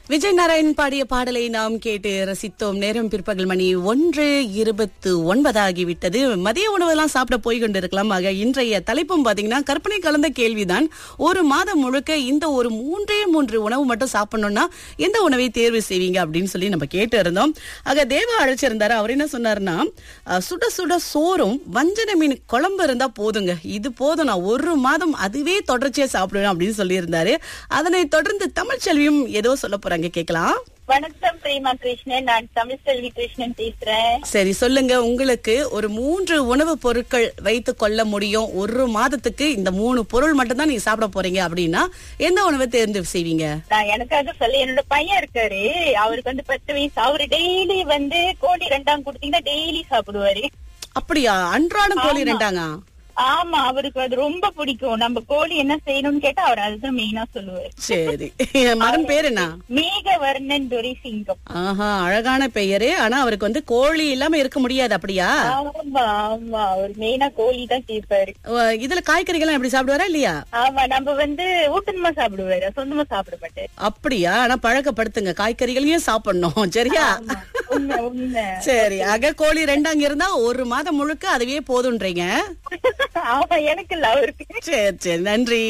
விஜய் நாராயண் பாடிய பாடலை நாம் கேட்டு ரசித்தோம் நேரம் பிற்பகல் மணி ஒன்று இருபத்து ஒன்பதாகிவிட்டது மதிய உணவெல்லாம் சாப்பிட போய் கொண்டிருக்கலாம் ஆக இன்றைய தலைப்பும் பாத்தீங்கன்னா கற்பனை கலந்த கேள்விதான் ஒரு மாதம் முழுக்க இந்த ஒரு மூன்றே மூன்று உணவு மட்டும் சாப்பிடணும்னா எந்த உணவை தேர்வு செய்வீங்க அப்படின்னு சொல்லி நம்ம கேட்டு இருந்தோம் ஆக தேவா அழைச்சிருந்தாரு அவர் என்ன சொன்னாருன்னா அஹ், சுட சுட சோறும் வஞ்சன மீன் குழம்பு இருந்தா போதுங்க இது போதும் நான் ஒரு மாதம் அதுவே தொடர்ச்சியா சாப்பிடுவேன் அப்படின்னு சொல்லியிருந்தாரு அதனை தொடர்ந்து தமிழ்ச்செல்வியும் ஏதோ சொல்ல போறாங்க கேட்கலாம் வணக்கம் பிரேமா கிருஷ்ணன் நான் தமிழ் செல்வி கிருஷ்ணன் பேசுறேன் சரி சொல்லுங்க உங்களுக்கு ஒரு மூன்று உணவுப் பொருட்கள் வைத்து கொள்ள முடியும் ஒரு மாதத்துக்கு இந்த மூணு பொருள் மட்டும் தான் நீங்க சாப்பிட போறீங்க அப்படின்னா எந்த உணவை தேர்ந்து செய்வீங்க நான் எனக்காக சொல்ல என்னோட பையன் இருக்காரு அவருக்கு வந்து பத்து வயசு அவரு டெய்லி வந்து கோழி ரெண்டாம் கொடுத்தீங்கன்னா டெய்லி சாப்பிடுவாரு அப்படியா அன்றாடம் கோழி ரெண்டாங்க ஆமா அவருக்கு அது ரொம்ப பிடிக்கும் நம்ம கோழி என்ன செய்யணும்னு கேட்டா அவர் அதுதான் மெயினா சொல்லுவாரு சரி என் மகன் பேர் என்ன மேகவர்ணன் துரை சிங்கம் ஆஹா அழகான பெயரு ஆனா அவருக்கு வந்து கோழி இல்லாம இருக்க முடியாது அப்படியா ஆமா ஆமா அவர் மெயினா கோழி தான் கேட்பாரு அஹ் இதுல காய்கறிகள் எப்படி சாப்பிடுவாரா இல்லையா ஆமா நம்ம வந்து ஊட்டமா சாப்பிடுவாரு சொந்தமா சாப்பிட மாட்டாரு அப்படியா ஆனா பழக்கப்படுத்துங்க காய்கறிகளையும் சாப்பிடணும் சரியா ஆமா, உண்மை உண்மை சரி அக கோழி ரெண்டாங்க இருந்தா ஒரு மாதம் முழுக்க அதுவே போதுன்றீங்க ஆமா எனக்கு இல்ல அவருக்கு சரி சரி நன்றி